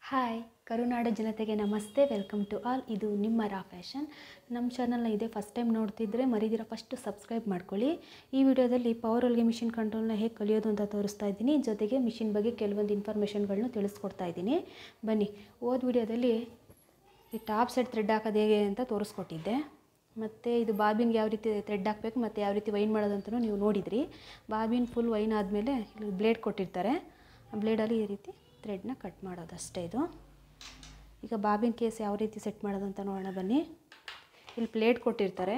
hi ಕರುನಾಡ ಜನತೆಗೆ ನಮಸ್ತೆ welcome to all ಇದು ನಿಮ್ಮ ರಾ ಫ್ಯಾಷನ್ ನಮ್ಮ ಚಾನಲ್ನ ಇದೆ ಫಸ್ಟ್ ಟೈಮ್ ನೋಡ್ತಿದ್ರೆ ಮರಿದಿರ ಫಸ್ಟ್ ಸಬ್ಸ್ಕ್ರೈಬ್ ಮಾಡ್ಕೊಳ್ಳಿ ಈ ವಿಡಿಯೋದಲ್ಲಿ ಪವರ್ ಹೊಲಿಗೆ ಮಿಷಿನ್ ಕಂಟ್ರೋಲ್ನ ಹೇಗೆ ಕಲಿಯೋದು ಅಂತ ತೋರಿಸ್ತಾ ಇದ್ದೀನಿ ಜೊತೆಗೆ ಮಿಷಿನ್ ಬಗ್ಗೆ ಕೆಲವೊಂದು ಇನ್ಫಾರ್ಮೇಷನ್ಗಳನ್ನ ತಿಳಿಸ್ಕೊಡ್ತಾ ಇದ್ದೀನಿ ಬನ್ನಿ ಹೋದ ವಿಡಿಯೋದಲ್ಲಿ ಈ ಟಾಪ್ ಸೆಟ್ ಥ್ರೆಡ್ ಹಾಕೋದು ಹೇಗೆ ಅಂತ ತೋರಿಸ್ಕೊಟ್ಟಿದ್ದೆ ಮತ್ತು ಇದು ಬಾಬಿನ್ಗೆ ಯಾವ ರೀತಿ ಥ್ರೆಡ್ ಹಾಕಬೇಕು ಮತ್ತು ಯಾವ ರೀತಿ ವೈನ್ ಮಾಡೋದು ಅಂತಲೂ ನೀವು ನೋಡಿದ್ರಿ ಬಾಬಿನ್ ಫುಲ್ ವೈನ್ ಆದಮೇಲೆ ಇಲ್ಲಿ ಬ್ಲೇಡ್ ಕೊಟ್ಟಿರ್ತಾರೆ ಆ ಬ್ಲೇಡಲ್ಲಿ ಈ ರೀತಿ ಥ್ರೆಡ್ನ ಕಟ್ ಮಾಡೋದು ಅಷ್ಟೇ ಇದು ಈಗ ಬಾಬಿನ್ ಕೇಸ್ ಯಾವ ರೀತಿ ಸೆಟ್ ಮಾಡೋದು ಅಂತ ನೋಡೋಣ ಬನ್ನಿ ಇಲ್ಲಿ ಪ್ಲೇಟ್ ಕೊಟ್ಟಿರ್ತಾರೆ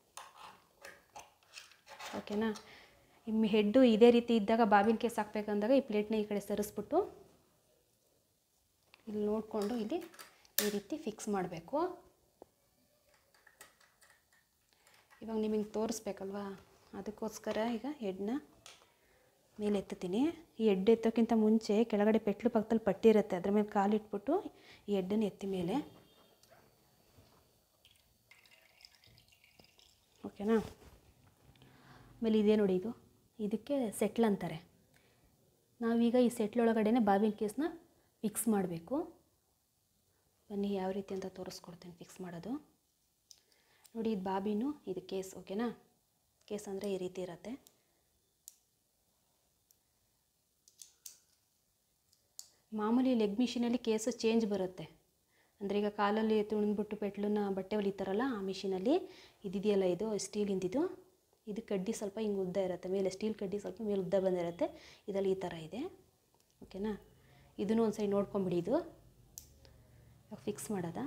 ಓಕೆನಾ ನಿಮ್ಮ ಹೆಡ್ಡು ಇದೇ ರೀತಿ ಇದ್ದಾಗ ಬಾಬಿನ್ ಕೇಸ್ ಹಾಕ್ಬೇಕಂದಾಗ ಈ ಪ್ಲೇಟ್ನ ಈ ಕಡೆ ಸರಿಸ್ಬಿಟ್ಟು ಇಲ್ಲಿ ನೋಡಿಕೊಂಡು ಇಲ್ಲಿ ಈ ರೀತಿ ಫಿಕ್ಸ್ ಮಾಡಬೇಕು ಇವಾಗ ನಿಮಗೆ ತೋರಿಸ್ಬೇಕಲ್ವಾ ಅದಕ್ಕೋಸ್ಕರ ಈಗ ಹೆಡ್ನ ಮೇಲೆ ಎತ್ತುತ್ತೀನಿ ಈ ಹೆಡ್ ಎತ್ತೋಕ್ಕಿಂತ ಮುಂಚೆ ಕೆಳಗಡೆ ಪೆಟ್ಲು ಪಕ್ಕದಲ್ಲಿ ಪಟ್ಟಿ ಇರುತ್ತೆ ಅದ್ರ ಮೇಲೆ ಕಾಲಿಟ್ಬಿಟ್ಟು ಈ ಹೆಡ್ಡನ್ನು ಎತ್ತಿ ಮೇಲೆ ಓಕೆನಾ ಆಮೇಲೆ ಇದೇ ನೋಡಿ ಇದು ಇದಕ್ಕೆ ಸೆಟ್ಲ್ ಅಂತಾರೆ ನಾವೀಗ ಈ ಸೆಟ್ಲೊಳಗಡೆನೆ ಬಾಬಿನ್ ಕೇಸ್ನ ಫಿಕ್ಸ್ ಮಾಡಬೇಕು ಬನ್ನಿ ಯಾವ ರೀತಿ ಅಂತ ತೋರಿಸ್ಕೊಡ್ತೀನಿ ಫಿಕ್ಸ್ ಮಾಡೋದು ನೋಡಿ ಇದು ಬಾಬಿನು ಇದು ಕೇಸ್ ಓಕೆನಾ ಕೇಸ್ ಅಂದರೆ ಈ ರೀತಿ ಇರುತ್ತೆ ಮಾಮೂಲಿ ಲೆಗ್ ಮಿಷಿನಲ್ಲಿ ಕೇಸು ಚೇಂಜ್ ಬರುತ್ತೆ ಅಂದರೆ ಈಗ ಕಾಲಲ್ಲಿ ತುಳಿದ್ಬಿಟ್ಟು ಪೆಟ್ಲನ್ನ ಬಟ್ಟೆ ಹೊಲಿತಾರಲ್ಲ ಆ ಮಿಷಿನಲ್ಲಿ ಇದಿದೆಯಲ್ಲ ಇದು ಸ್ಟೀಲಿಂದಿದು ಇದು ಕಡ್ಡಿ ಸ್ವಲ್ಪ ಹಿಂಗೆ ಉದ್ದ ಇರುತ್ತೆ ಮೇಲೆ ಸ್ಟೀಲ್ ಕಡ್ಡಿ ಸ್ವಲ್ಪ ಮೇಲೆ ಉದ್ದ ಬಂದಿರುತ್ತೆ ಇದರಲ್ಲಿ ಈ ಥರ ಇದೆ ಓಕೆನಾ ಇದನ್ನು ಒಂದು ಸೈಡ್ ನೋಡ್ಕೊಂಬಿಡಿ ಇದು ಫಿಕ್ಸ್ ಮಾಡೋದಾ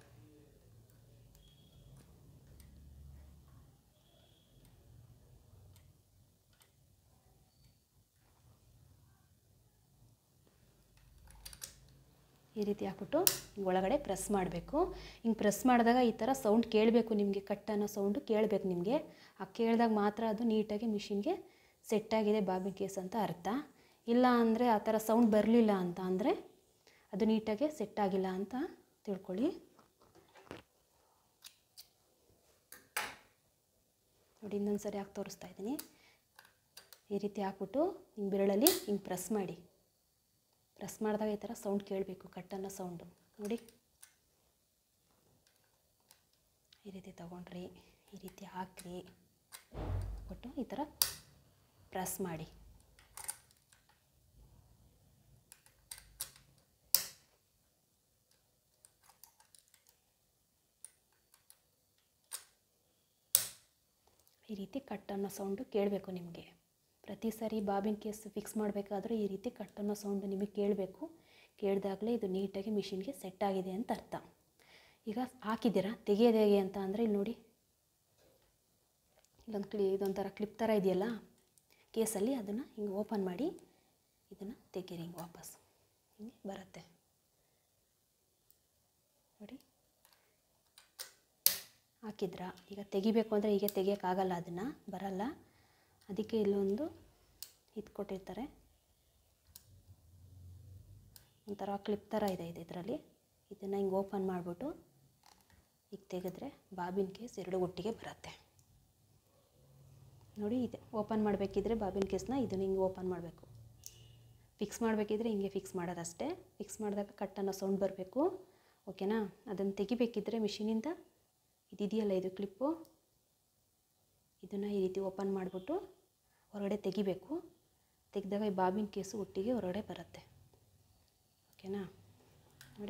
ಈ ರೀತಿ ಹಾಕ್ಬಿಟ್ಟು ಹಿಂಗೆ ಒಳಗಡೆ ಪ್ರೆಸ್ ಮಾಡಬೇಕು ಹಿಂಗೆ ಪ್ರೆಸ್ ಮಾಡಿದಾಗ ಈ ಥರ ಸೌಂಡ್ ಕೇಳಬೇಕು ನಿಮಗೆ ಕಟ್ ಅನ್ನೋ ಸೌಂಡು ಕೇಳಬೇಕು ನಿಮಗೆ ಆ ಕೇಳಿದಾಗ ಮಾತ್ರ ಅದು ನೀಟಾಗಿ ಮಿಷಿನ್ಗೆ ಸೆಟ್ಟಾಗಿದೆ ಬಾಬಿನ್ ಕೇಸ್ ಅಂತ ಅರ್ಥ ಇಲ್ಲ ಅಂದರೆ ಆ ಥರ ಸೌಂಡ್ ಬರಲಿಲ್ಲ ಅಂತ ಅಂದರೆ ಅದು ನೀಟಾಗಿ ಸೆಟ್ ಆಗಿಲ್ಲ ಅಂತ ತಿಳ್ಕೊಳ್ಳಿ ನೋಡಿ ಇನ್ನೊಂದು ಸರಿ ಹಾಕಿ ತೋರಿಸ್ತಾ ಇದ್ದೀನಿ ಈ ರೀತಿ ಹಾಕ್ಬಿಟ್ಟು ಹಿಂಗೆ ಬೆರಳಲ್ಲಿ ಹಿಂಗೆ ಪ್ರೆಸ್ ಮಾಡಿ ಪ್ರೆಸ್ ಮಾಡಿದಾಗ ಈ ಥರ ಸೌಂಡ್ ಕೇಳಬೇಕು ಕಟ್ ಅನ್ನೋ ಸೌಂಡು ನೋಡಿ ಈ ರೀತಿ ತಗೊಂಡ್ರಿ ಈ ರೀತಿ ಹಾಕ್ರಿ ಕೊಟ್ಟು ಈ ಥರ ಪ್ರೆಸ್ ಮಾಡಿ ಈ ರೀತಿ ಕಟ್ ಅನ್ನೋ ಸೌಂಡು ಕೇಳಬೇಕು ನಿಮಗೆ ಪ್ರತಿ ಸಾರಿ ಬಾಬಿನ್ ಕೇಸ್ ಫಿಕ್ಸ್ ಮಾಡಬೇಕಾದ್ರೆ ಈ ರೀತಿ ಕಟ್ ಅನ್ನೋ ಸೌಂಡು ನಿಮಗೆ ಕೇಳಬೇಕು ಕೇಳಿದಾಗಲೇ ಇದು ನೀಟಾಗಿ ಮಿಷಿನ್ಗೆ ಸೆಟ್ ಆಗಿದೆ ಅಂತ ಅರ್ಥ ಈಗ ಹಾಕಿದ್ದೀರಾ ತೆಗೆಯೋದು ಹೇಗೆ ಅಂತ ಅಂದರೆ ಇಲ್ಲಿ ನೋಡಿ ಇಲ್ಲೊಂದು ಕ್ಲಿ ಇದೊಂಥರ ಕ್ಲಿಪ್ ಥರ ಇದೆಯಲ್ಲ ಕೇಸಲ್ಲಿ ಅದನ್ನು ಹಿಂಗೆ ಓಪನ್ ಮಾಡಿ ಇದನ್ನು ತೆಗೀರಿ ಹಿಂಗೆ ವಾಪಸ್ ಹಿಂಗೆ ಬರುತ್ತೆ ನೋಡಿ ಹಾಕಿದ್ರಾ ಈಗ ತೆಗಿಬೇಕು ಅಂದರೆ ಹೀಗೆ ತೆಗಿಯೋಕ್ಕಾಗಲ್ಲ ಅದನ್ನು ಬರಲ್ಲ ಅದಕ್ಕೆ ಇಲ್ಲೊಂದು ಇದು ಕೊಟ್ಟಿರ್ತಾರೆ ಒಂಥರ ಕ್ಲಿಪ್ ಥರ ಇದೆ ಇದು ಇದರಲ್ಲಿ ಇದನ್ನು ಹಿಂಗೆ ಓಪನ್ ಮಾಡಿಬಿಟ್ಟು ಈಗ ತೆಗೆದ್ರೆ ಬಾಬಿನ್ ಕೇಸ್ ಎರಡು ಒಟ್ಟಿಗೆ ಬರುತ್ತೆ ನೋಡಿ ಇದೆ ಓಪನ್ ಮಾಡಬೇಕಿದ್ರೆ ಬಾಬಿನ್ ಕೇಸ್ನ ಇದನ್ನು ಹಿಂಗೆ ಓಪನ್ ಮಾಡಬೇಕು ಫಿಕ್ಸ್ ಮಾಡಬೇಕಿದ್ರೆ ಹಿಂಗೆ ಫಿಕ್ಸ್ ಮಾಡೋದಷ್ಟೇ ಫಿಕ್ಸ್ ಮಾಡಿದಾಗ ಕಟ್ ಅನ್ನೋ ಸೌಂಡ್ ಬರಬೇಕು ಓಕೆನಾ ಅದನ್ನು ತೆಗಿಬೇಕಿದ್ರೆ ಮಿಷಿನಿಂದ ಇದಿದೆಯಲ್ಲ ಇದು ಕ್ಲಿಪ್ಪು ಇದನ್ನು ಈ ರೀತಿ ಓಪನ್ ಮಾಡಿಬಿಟ್ಟು ಹೊರಗಡೆ ತೆಗಿಬೇಕು ತೆಗೆದಾಗ ಈ ಬಾಬಿನ್ ಕೇಸು ಒಟ್ಟಿಗೆ ಹೊರಗಡೆ ಬರುತ್ತೆ ಓಕೆನಾ ನೋಡಿ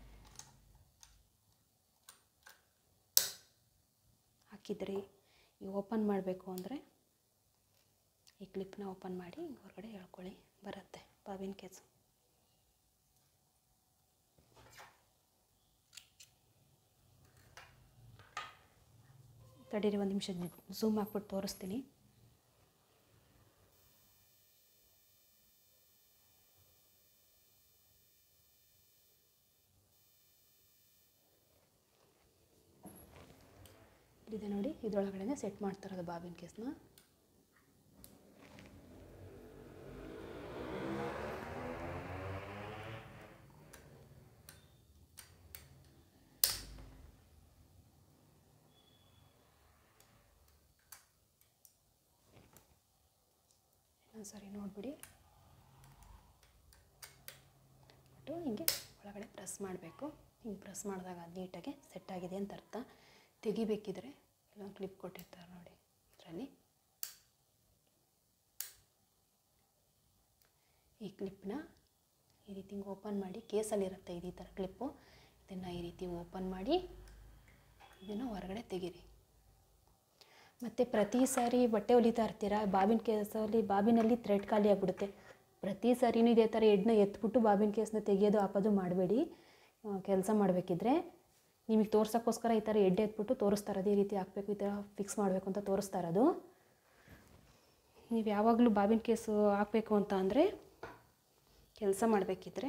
ಹಾಕಿದ್ರಿ ಈ ಓಪನ್ ಮಾಡಬೇಕು ಅಂದರೆ ಈ ಕ್ಲಿಪ್ನ ಓಪನ್ ಮಾಡಿ ಹೊರಗಡೆ ಹೇಳ್ಕೊಳ್ಳಿ ಬರುತ್ತೆ ಬಾಬಿನ್ ಕೇಸು ತಡೀರಿ ಒಂದು ನಿಮಿಷ ಝೂಮ್ ಹಾಕ್ಬಿಟ್ಟು ತೋರಿಸ್ತೀನಿ ಇದೆ ನೋಡಿ ಇದರೊಳಗಡೆ ಸೆಟ್ ಮಾಡ್ತಾರದು ಬಾಬಿನ್ ಕೇಸ್ನ ಸರಿ ನೋಡಿಬಿಡಿ ಬಿಟ್ಟು ಹಿಂಗೆ ಒಳಗಡೆ ಕೆಳಗಡೆ ಪ್ರೆಸ್ ಮಾಡಬೇಕು ಹಿಂಗೆ ಪ್ರೆಸ್ ಮಾಡಿದಾಗ ಅದು ನೀಟಾಗಿ ಸೆಟ್ ಆಗಿದೆ ಅಂತ ಅರ್ಥ ತೆಗಿಬೇಕಿದ್ರೆ ಇಲ್ಲೊಂದು ಕ್ಲಿಪ್ ಕೊಟ್ಟಿರ್ತಾರೆ ನೋಡಿ ಇದರಲ್ಲಿ ಈ ಕ್ಲಿಪ್ನ ಈ ರೀತಿ ಹಿಂಗೆ ಓಪನ್ ಮಾಡಿ ಕೇಸಲ್ಲಿರುತ್ತೆ ಇದು ಈ ಥರ ಕ್ಲಿಪ್ಪು ಇದನ್ನು ಈ ರೀತಿ ಓಪನ್ ಮಾಡಿ ಇದನ್ನು ಹೊರಗಡೆ ತೆಗೀರಿ ಮತ್ತು ಪ್ರತಿ ಸಾರಿ ಬಟ್ಟೆ ಹೊಲಿತಾ ಇರ್ತೀರ ಬಾಬಿನ ಕೇಸಲ್ಲಿ ಬಾಬಿನಲ್ಲಿ ಥ್ರೆಡ್ ಖಾಲಿ ಆಗಿಬಿಡುತ್ತೆ ಪ್ರತಿ ಸಾರಿನೂ ಇದೇ ಥರ ಎಡ್ನ ಎತ್ಬಿಟ್ಟು ಬಾಬಿನ ಕೇಸ್ನ ತೆಗಿಯೋದು ಹಾಕೋದು ಮಾಡಬೇಡಿ ಕೆಲಸ ಮಾಡಬೇಕಿದ್ರೆ ನಿಮಗೆ ತೋರ್ಸೋಕ್ಕೋಸ್ಕರ ಈ ಥರ ಎಡ್ಡೆ ಎತ್ಬಿಟ್ಟು ತೋರಿಸ್ತಾ ಇರೋದು ಈ ರೀತಿ ಹಾಕಬೇಕು ಈ ಥರ ಫಿಕ್ಸ್ ಮಾಡಬೇಕು ಅಂತ ತೋರಿಸ್ತಾ ಇರೋದು ನೀವು ಯಾವಾಗಲೂ ಬಾಬಿನ ಕೇಸು ಹಾಕಬೇಕು ಅಂತ ಅಂದರೆ ಕೆಲಸ ಮಾಡಬೇಕಿದ್ರೆ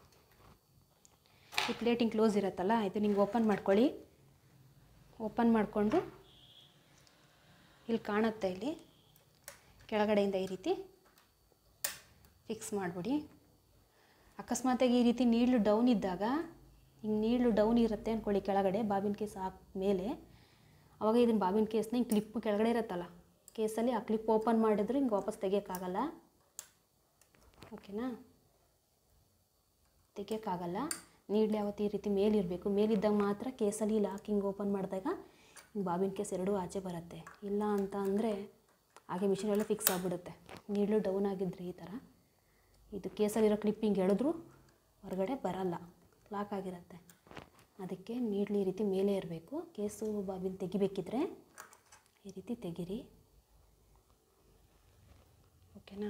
ಈ ಪ್ಲೇಟಿಂಗ್ ಕ್ಲೋಸ್ ಇರುತ್ತಲ್ಲ ಇದು ನಿಂಗೆ ಓಪನ್ ಮಾಡ್ಕೊಳ್ಳಿ ಓಪನ್ ಮಾಡಿಕೊಂಡು ಇಲ್ಲಿ ಕಾಣುತ್ತೆ ಇಲ್ಲಿ ಕೆಳಗಡೆಯಿಂದ ಈ ರೀತಿ ಫಿಕ್ಸ್ ಮಾಡಿಬಿಡಿ ಅಕಸ್ಮಾತಾಗಿ ಈ ರೀತಿ ನೀಡ್ಲು ಡೌನ್ ಇದ್ದಾಗ ಹಿಂಗೆ ನೀಡ್ಲು ಡೌನ್ ಇರುತ್ತೆ ಅಂದ್ಕೊಳ್ಳಿ ಕೆಳಗಡೆ ಬಾಬಿನ ಕೇಸ್ ಹಾಕ್ ಮೇಲೆ ಅವಾಗ ಇದನ್ನು ಬಾಬಿನ ಕೇಸ್ನ ಹಿಂಗೆ ಕ್ಲಿಪ್ ಕೆಳಗಡೆ ಇರುತ್ತಲ್ಲ ಕೇಸಲ್ಲಿ ಆ ಕ್ಲಿಪ್ ಓಪನ್ ಮಾಡಿದ್ರೆ ಹಿಂಗೆ ವಾಪಸ್ ತೆಗಿಯೋಕ್ಕಾಗಲ್ಲ ಓಕೆನಾ ತೆಗಿಯೋಕ್ಕಾಗಲ್ಲ ನೀಡ್ಲು ಯಾವತ್ತು ಈ ರೀತಿ ಮೇಲಿರಬೇಕು ಮೇಲಿದ್ದಾಗ ಮಾತ್ರ ಕೇಸಲ್ಲಿ ಲಾಕ್ ಹಿಂಗೆ ಓಪನ್ ಮಾಡಿದಾಗ ಹಿಂಗೆ ಬಾಬಿನ ಕೇಸ್ ಎರಡೂ ಆಚೆ ಬರುತ್ತೆ ಇಲ್ಲ ಅಂತ ಅಂದರೆ ಹಾಗೆ ಮಿಷಿನೆಲ್ಲ ಫಿಕ್ಸ್ ಆಗಿಬಿಡುತ್ತೆ ನೀಡ್ಲು ಡೌನ್ ಆಗಿದ್ರೆ ಈ ಥರ ಇದು ಕೇಸಲ್ಲಿರೋ ಕ್ಲಿಪ್ ಹಿಂಗೆ ಎಳೆದ್ರು ಹೊರಗಡೆ ಬರಲ್ಲ ಲಾಕ್ ಆಗಿರುತ್ತೆ ಅದಕ್ಕೆ ನೀಡ್ಲು ಈ ರೀತಿ ಮೇಲೆ ಇರಬೇಕು ಕೇಸು ಬಾಬಿನ ತೆಗಿಬೇಕಿದ್ರೆ ಈ ರೀತಿ ತೆಗೀರಿ ಓಕೆನಾ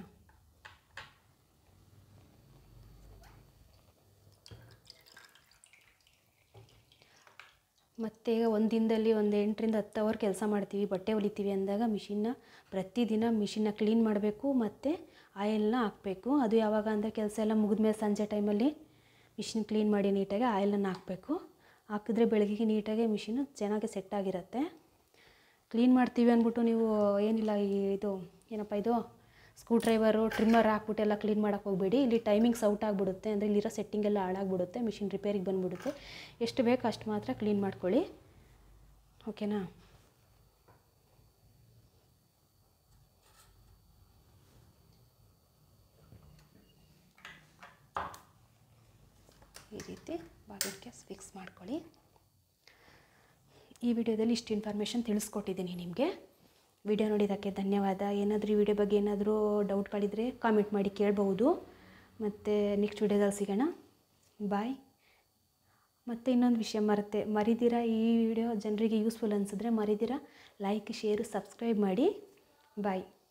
ಮತ್ತು ಒಂದು ದಿನದಲ್ಲಿ ಒಂದು ಎಂಟರಿಂದ ಹತ್ತು ಅವರ್ ಕೆಲಸ ಮಾಡ್ತೀವಿ ಬಟ್ಟೆ ಹೊಲಿತೀವಿ ಅಂದಾಗ ಮಿಷಿನ್ನ ಪ್ರತಿದಿನ ಮಿಷಿನ್ನ ಕ್ಲೀನ್ ಮಾಡಬೇಕು ಮತ್ತು ಆಯಿಲ್ನ ಹಾಕಬೇಕು ಅದು ಯಾವಾಗ ಅಂದರೆ ಕೆಲಸ ಎಲ್ಲ ಮುಗಿದ್ಮೇಲೆ ಸಂಜೆ ಟೈಮಲ್ಲಿ ಮಿಷಿನ್ ಕ್ಲೀನ್ ಮಾಡಿ ನೀಟಾಗಿ ಆಯಿಲನ್ನು ಹಾಕಬೇಕು ಹಾಕಿದ್ರೆ ಬೆಳಗ್ಗೆ ನೀಟಾಗಿ ಮಿಷಿನ್ ಚೆನ್ನಾಗಿ ಸೆಟ್ ಆಗಿರುತ್ತೆ ಕ್ಲೀನ್ ಮಾಡ್ತೀವಿ ಅಂದ್ಬಿಟ್ಟು ನೀವು ಏನಿಲ್ಲ ಈ ಇದು ಏನಪ್ಪ ಇದು ಸ್ಕ್ರೂ ಡ್ರೈವರು ಟ್ರಿಮ್ಮರ್ ಹಾಕ್ಬಿಟ್ಟು ಎಲ್ಲ ಕ್ಲೀನ್ ಮಾಡೋಕ್ಕೆ ಹೋಗಬೇಡಿ ಇಲ್ಲಿ ಟೈಮಿಂಗ್ಸ್ ಔಟ್ ಆಗಿಬಿಡುತ್ತೆ ಅಂದರೆ ಇಲ್ಲಿರೋ ಸೆಟ್ಟಿಂಗ್ ಎಲ್ಲ ಹಾಳಾಗ್ಬಿಡುತ್ತೆ ಮಿಷಿನ್ ರಿಪೇರಿಗೆ ಬಂದುಬಿಡುತ್ತೆ ಎಷ್ಟು ಬೇಕು ಅಷ್ಟು ಮಾತ್ರ ಕ್ಲೀನ್ ಮಾಡ್ಕೊಳ್ಳಿ ಓಕೆನಾ ಈ ರೀತಿ ಬಾಗಿಲು ಕೇಸ್ ಫಿಕ್ಸ್ ಮಾಡ್ಕೊಳ್ಳಿ ಈ ವಿಡಿಯೋದಲ್ಲಿ ಇಷ್ಟು ಇನ್ಫಾರ್ಮೇಷನ್ ತಿಳಿಸ್ಕೊಟ್ಟಿದ್ದೀನಿ ನಿಮಗೆ ವಿಡಿಯೋ ನೋಡಿದ್ದಕ್ಕೆ ಧನ್ಯವಾದ ಏನಾದರೂ ಈ ವಿಡಿಯೋ ಬಗ್ಗೆ ಏನಾದರೂ ಡೌಟ್ಗಳಿದ್ರೆ ಕಾಮೆಂಟ್ ಮಾಡಿ ಕೇಳಬಹುದು ಮತ್ತು ನೆಕ್ಸ್ಟ್ ವಿಡಿಯೋದಲ್ಲಿ ಸಿಗೋಣ ಬಾಯ್ ಮತ್ತು ಇನ್ನೊಂದು ವಿಷಯ ಮರೆತೆ ಮರಿದಿರ ಈ ವಿಡಿಯೋ ಜನರಿಗೆ ಯೂಸ್ಫುಲ್ ಅನಿಸಿದ್ರೆ ಮರಿದಿರ ಲೈಕ್ ಶೇರು ಸಬ್ಸ್ಕ್ರೈಬ್ ಮಾಡಿ ಬಾಯ್